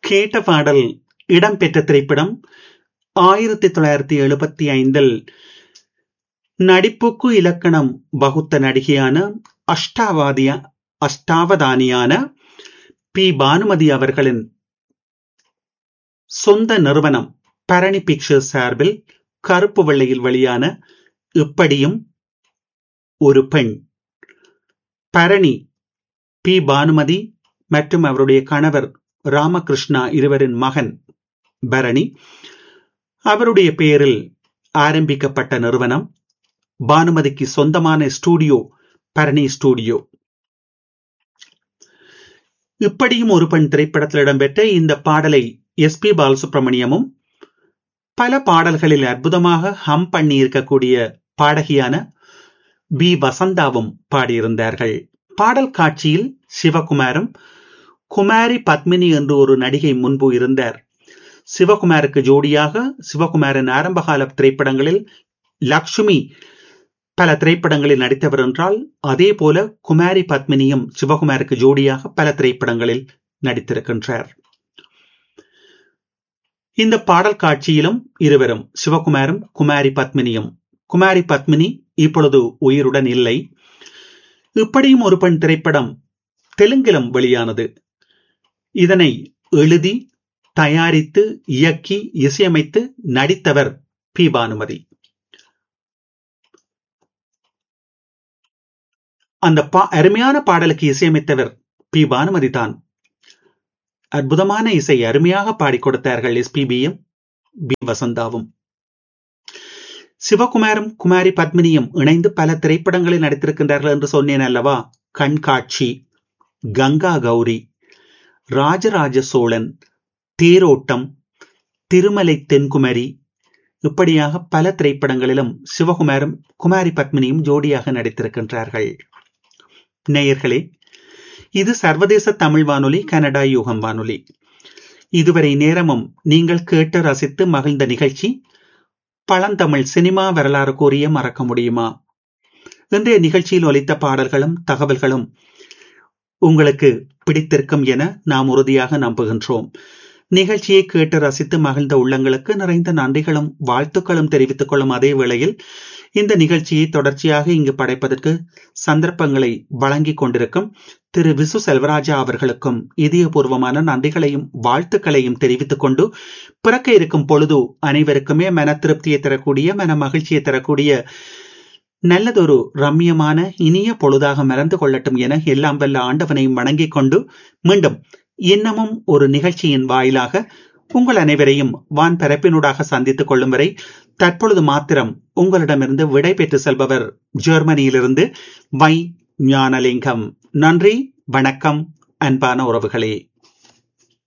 கேட்ட பாடல் இடம்பெற்ற திரைப்படம் ஆயிரத்தி தொள்ளாயிரத்தி எழுபத்தி ஐந்தில் நடிப்புக்கு இலக்கணம் வகுத்த நடிகையான அஷ்டாவாதிய அஷ்டாவதானியான பி பானுமதி அவர்களின் சொந்த நிறுவனம் பரணி பிக்சர்ஸ் சார்பில் கருப்பு வெள்ளையில் வெளியான இப்படியும் ஒரு பெண் பரணி பி பானுமதி மற்றும் அவருடைய கணவர் ராமகிருஷ்ணா இருவரின் மகன் பரணி அவருடைய பெயரில் ஆரம்பிக்கப்பட்ட நிறுவனம் பானுமதிக்கு சொந்தமான ஸ்டூடியோ பரணி ஸ்டூடியோ இப்படியும் ஒரு பெண் திரைப்படத்தில் இடம்பெற்ற இந்த பாடலை எஸ் பி பாலசுப்ரமணியமும் பல பாடல்களில் அற்புதமாக ஹம் பண்ணி இருக்கக்கூடிய பாடகியான பி வசந்தாவும் பாடியிருந்தார்கள் பாடல் காட்சியில் சிவகுமாரும் குமாரி பத்மினி என்று ஒரு நடிகை முன்பு இருந்தார் சிவகுமாருக்கு ஜோடியாக சிவகுமாரின் ஆரம்பகால திரைப்படங்களில் லக்ஷ்மி பல திரைப்படங்களில் நடித்தவர் என்றால் அதே போல குமாரி பத்மினியும் சிவகுமாருக்கு ஜோடியாக பல திரைப்படங்களில் நடித்திருக்கின்றார் இந்த பாடல் காட்சியிலும் இருவரும் சிவகுமாரும் குமாரி பத்மினியும் குமாரி பத்மினி இப்பொழுது உயிருடன் இல்லை இப்படியும் ஒரு பெண் திரைப்படம் தெலுங்கிலும் வெளியானது இதனை எழுதி தயாரித்து இயக்கி இசையமைத்து நடித்தவர் பி பானுமதி அந்த பா அருமையான பாடலுக்கு இசையமைத்தவர் பி பானுமதி தான் அற்புதமான இசை அருமையாக பாடிக் கொடுத்தார்கள் எஸ்பிபியும் பி வசந்தாவும் சிவகுமாரும் குமாரி பத்மினியும் இணைந்து பல திரைப்படங்களில் நடித்திருக்கின்றார்கள் என்று சொன்னேன் அல்லவா கண்காட்சி கங்கா கௌரி ராஜராஜ சோழன் தேரோட்டம் திருமலை தென்குமரி இப்படியாக பல திரைப்படங்களிலும் சிவகுமாரும் குமாரி பத்மினியும் ஜோடியாக நடித்திருக்கின்றார்கள் நேயர்களே இது சர்வதேச தமிழ் வானொலி கனடா யூகம் வானொலி இதுவரை நேரமும் நீங்கள் கேட்டு ரசித்து மகிழ்ந்த நிகழ்ச்சி பழந்தமிழ் சினிமா வரலாறு கூறிய மறக்க முடியுமா இன்றைய நிகழ்ச்சியில் ஒலித்த பாடல்களும் தகவல்களும் உங்களுக்கு பிடித்திருக்கும் என நாம் உறுதியாக நம்புகின்றோம் நிகழ்ச்சியை கேட்டு ரசித்து மகிழ்ந்த உள்ளங்களுக்கு நிறைந்த நன்றிகளும் வாழ்த்துக்களும் தெரிவித்துக் கொள்ளும் அதே வேளையில் இந்த நிகழ்ச்சியை தொடர்ச்சியாக இங்கு படைப்பதற்கு சந்தர்ப்பங்களை வழங்கிக் கொண்டிருக்கும் திரு விசு செல்வராஜா அவர்களுக்கும் இதயபூர்வமான நன்றிகளையும் வாழ்த்துக்களையும் தெரிவித்துக் கொண்டு பிறக்க இருக்கும் பொழுது அனைவருக்குமே மன திருப்தியை தரக்கூடிய மன மகிழ்ச்சியை தரக்கூடிய நல்லதொரு ரம்யமான இனிய பொழுதாக மறந்து கொள்ளட்டும் என எல்லாம் வல்ல ஆண்டவனையும் வணங்கிக் கொண்டு மீண்டும் இன்னமும் ஒரு நிகழ்ச்சியின் வாயிலாக உங்கள் அனைவரையும் வான் பரப்பினூடாக சந்தித்துக் கொள்ளும் வரை தற்பொழுது மாத்திரம் உங்களிடமிருந்து விடை பெற்று செல்பவர் ஜெர்மனியிலிருந்து வை ஞானலிங்கம் நன்றி வணக்கம் அன்பான உறவுகளே